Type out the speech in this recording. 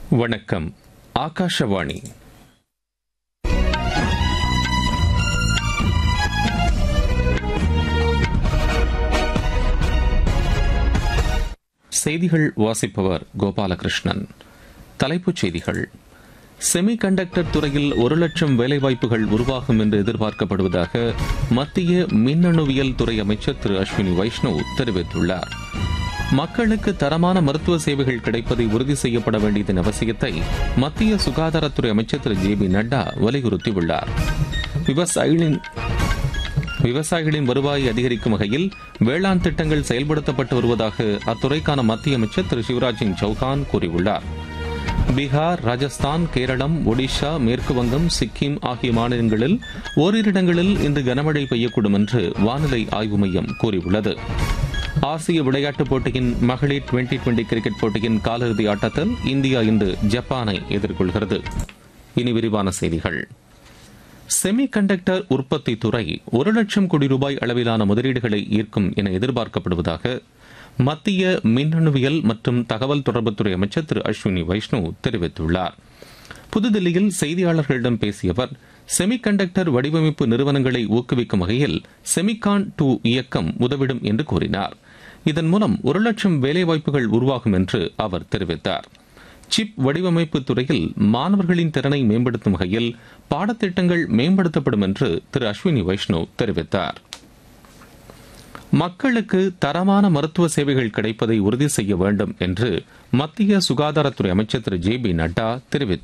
வணக்கம் ஆகாஷவாணி செய்திகள் வாசிப்பவர் கோபாலகிருஷ்ணன் தலைப்புச் செய்திகள் செமிகண்டக்டர் துறையில் ஒரு லட்சம் வேலைவாய்ப்புகள் உருவாகும் என்று எதிர்பார்க்கப்படுவதாக மத்திய மின்னணுவியல் துறை அமைச்சர் திரு அஸ்வினி வைஷ்ணவ் தெரிவித்துள்ளார் மக்களுக்கு தரமான மருத்துவ சேவைகள் கிடைப்பதை உறுதி செய்யப்பட வேண்டியதன் அவசியத்தை மத்திய சுகாதாரத்துறை அமைச்சர் திரு ஜே பி நட்டா வலியுறுத்தியுள்ளார் விவசாயிகளின் விவசாயிகளின் வருவாயை அதிகரிக்கும் வகையில் வேளாண் திட்டங்கள் செயல்படுத்தப்பட்டு வருவதாக அத்துறைக்கான மத்திய அமைச்சர் திரு சிவராஜ் சிங் சௌகான் கூறியுள்ளார் பீகார் ராஜஸ்தான் கேரளம் ஒடிஷா மேற்கு வங்கம் சிக்கிம் ஆகிய மாநிலங்களில் ஓரிரு இடங்களில் இன்று கனமழை பெய்யக்கூடும் என்று வானிலை ஆய்வு மையம் கூறியுள்ளது ஆசிய விளையாட்டுப் போட்டியின் மகளிர் டுவெண்டி டுவெண்டி கிரிக்கெட் போட்டியின் காலிறுதி ஆட்டத்தில் இந்தியா இன்று ஜப்பானை எதிர்கொள்கிறது இனி விரிவான செய்திகள் செமி கண்டக்டர் உற்பத்தி துறை ஒரு லட்சம் கோடி ரூபாய் அளவிலான முதலீடுகளை ஈர்க்கும் என எதிர்பார்க்கப்படுவதாக மத்திய மின்னணுவியல் மற்றும் தகவல் தொடர்புத்துறை அமைச்சர் திரு அஸ்வினி வைஷ்ணவ் தெரிவித்துள்ளார் புதுதில்லியில் செய்தியாளர்களிடம் பேசிய அவர் செமிகண்டக்டர் வடிவமைப்பு நிறுவனங்களை ஊக்குவிக்கும் வகையில் செமிகான் டூ இயக்கம் உதவிடும் என்று கூறினார் இதன் மூலம் ஒரு லட்சம் வேலைவாய்ப்புகள் உருவாகும் என்று அவர் தெரிவித்தார் சிப் வடிவமைப்பு துறையில் மாணவர்களின் திறனை மேம்படுத்தும் வகையில் பாடத்திட்டங்கள் மேம்படுத்தப்படும் என்று திரு அஸ்வினி வைஷ்ணவ் தெரிவித்தார் மக்களுக்கு தரமான மருத்துவ சேவைகள் கிடைப்பதை உறுதி செய்ய வேண்டும் என்று மத்திய சுகாதாரத்துறை அமைச்சர் திரு ஜே பி நட்டா தெரிவித்தார்